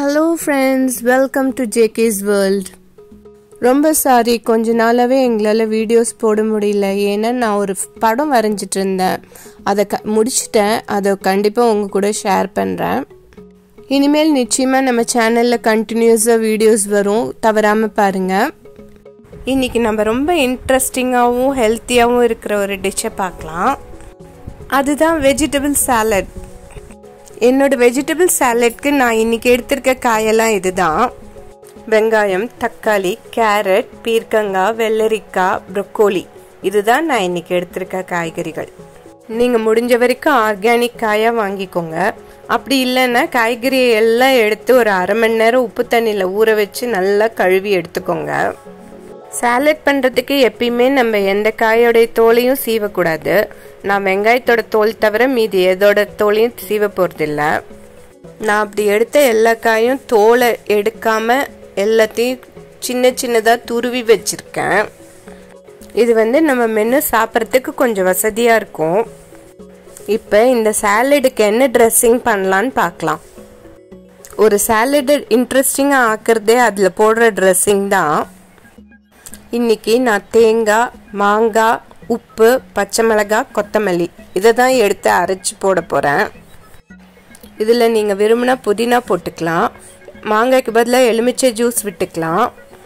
hello friends welcome to JK's world ரொம்ப sorry கொஞ்ச நாளாகவே எங்களால் வீடியோஸ் போட முடியல ஏன்னா நான் ஒரு படம் வரைஞ்சிட்டு இருந்தேன் அதை க முடிச்சிட்டேன் அதை கண்டிப்பாக உங்கள் கூட ஷேர் பண்ணுறேன் இனிமேல் நிச்சயமாக நம்ம சேனலில் கண்டினியூஸாக வீடியோஸ் வரும் தவறாமல் பாருங்கள் இன்றைக்கி நம்ம ரொம்ப இன்ட்ரெஸ்டிங்காகவும் ஹெல்த்தியாகவும் இருக்கிற ஒரு டிஷ்ஷை பார்க்கலாம் அதுதான் வெஜிடபிள் சாலட் என்னோட வெஜிடபிள் சாலட்க்கு நான் இன்னைக்கு எடுத்திருக்க காயெல்லாம் இதுதான் வெங்காயம் தக்காளி கேரட் பீர்க்கங்காய் வெள்ளரிக்காய் ப்ரொக்கோலி இதுதான் நான் இன்னைக்கு எடுத்திருக்க காய்கறிகள் நீங்கள் முடிஞ்ச வரைக்கும் ஆர்கானிக் காயாக வாங்கிக்கோங்க அப்படி இல்லைன்னா காய்கறியை எல்லாம் எடுத்து ஒரு அரை மணி நேரம் உப்பு தண்ணியில் ஊற வச்சு நல்லா கழுவி எடுத்துக்கோங்க சாலட் பண்ணுறதுக்கு எப்பயுமே நம்ம எந்த காயோடைய தோலையும் சீவக்கூடாது நான் வெங்காயத்தோட தோல் தவிர மீதி எதோட தோலையும் சீவ போகிறதில்ல நான் அப்படி எடுத்த எல்லா காயும் தோலை எடுக்காம எல்லாத்தையும் சின்ன சின்னதாக துருவி வச்சுருக்கேன் இது வந்து நம்ம மென்று சாப்பிட்றதுக்கு கொஞ்சம் வசதியாக இருக்கும் இப்போ இந்த சாலடுக்கு என்ன ட்ரெஸ்ஸிங் பண்ணலான்னு பார்க்கலாம் ஒரு சாலடு இன்ட்ரெஸ்டிங்காக ஆக்கிறதே அதில் போடுற ட்ரெஸ்ஸிங் தான் இன்னைக்கு நான் தேங்காய் மாங்காய் உப்பு பச்சை மிளகாய் கொத்தமல்லி இதை தான் எடுத்து அரைச்சி போட போகிறேன் இதில் நீங்கள் விரும்பினா புதினா போட்டுக்கலாம் மாங்காய்க்கு பதிலாக எலுமிச்சை ஜூஸ் விட்டுக்கலாம்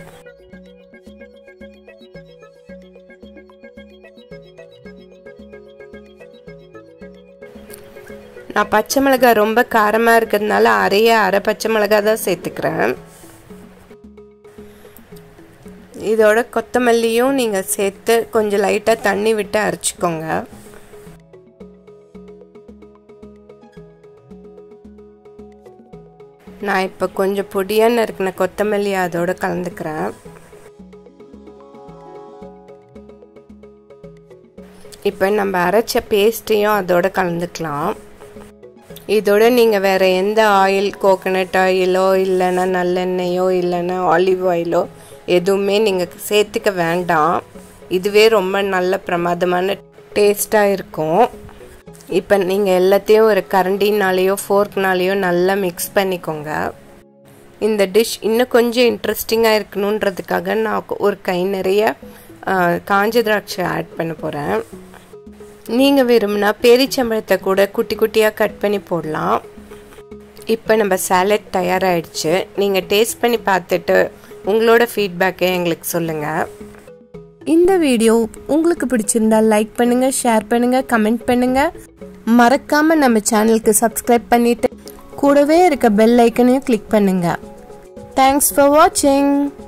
நான் பச்சை மிளகாய் ரொம்ப காரமாக இருக்கிறதுனால அரைய அரை பச்சை மிளகாய் தான் சேர்த்துக்கிறேன் இதோட கொத்தமல்லியும் நீங்கள் சேர்த்து கொஞ்சம் லைட்டாக தண்ணி விட்டு அரைச்சிக்கோங்க நான் இப்போ கொஞ்சம் பொடியாக நறுக்கின கொத்தமல்லி அதோட கலந்துக்கிறேன் இப்போ நம்ம அரைச்ச பேஸ்ட்டையும் அதோட கலந்துக்கலாம் இதோட நீங்கள் வேறு எந்த ஆயில் கோகனட் ஆயிலோ இல்லைன்னா நல்லெண்ணெயோ இல்லைன்னா ஆலிவ் ஆயிலோ எதுவுமே நீங்கள் சேர்த்துக்க வேண்டாம் இதுவே ரொம்ப நல்ல பிரமாதமான டேஸ்ட்டாக இருக்கும் இப்போ நீங்கள் எல்லாத்தையும் ஒரு கரண்டினாலேயோ ஃபோர்க்னாலேயோ நல்லா மிக்ஸ் பண்ணிக்கோங்க இந்த டிஷ் இன்னும் கொஞ்சம் இன்ட்ரெஸ்டிங்காக இருக்கணுன்றதுக்காக நான் ஒரு கை நிறைய காஞ்ச திராட்சை ஆட் பண்ண போகிறேன் நீங்கள் விரும்பினா பேரிச்சம்பழத்தை கூட குட்டி குட்டியாக கட் பண்ணி போடலாம் இப்போ நம்ம சாலட் தயாராகிடுச்சு நீங்கள் டேஸ்ட் பண்ணி பார்த்துட்டு உங்களோட ஃபீட்பேக்கை எங்களுக்கு சொல்லுங்கள் இந்த வீடியோ உங்களுக்கு பிடிச்சிருந்தா லைக் பண்ணுங்க ஷேர் பண்ணுங்க கமெண்ட் பண்ணுங்க மறக்காம நம்ம சேனலுக்கு சப்ஸ்கிரைப் பண்ணிட்டு கூடவே இருக்க பெல் ஐக்கனையும் கிளிக் பண்ணுங்க தேங்க்ஸ் ஃபார் வாட்சிங்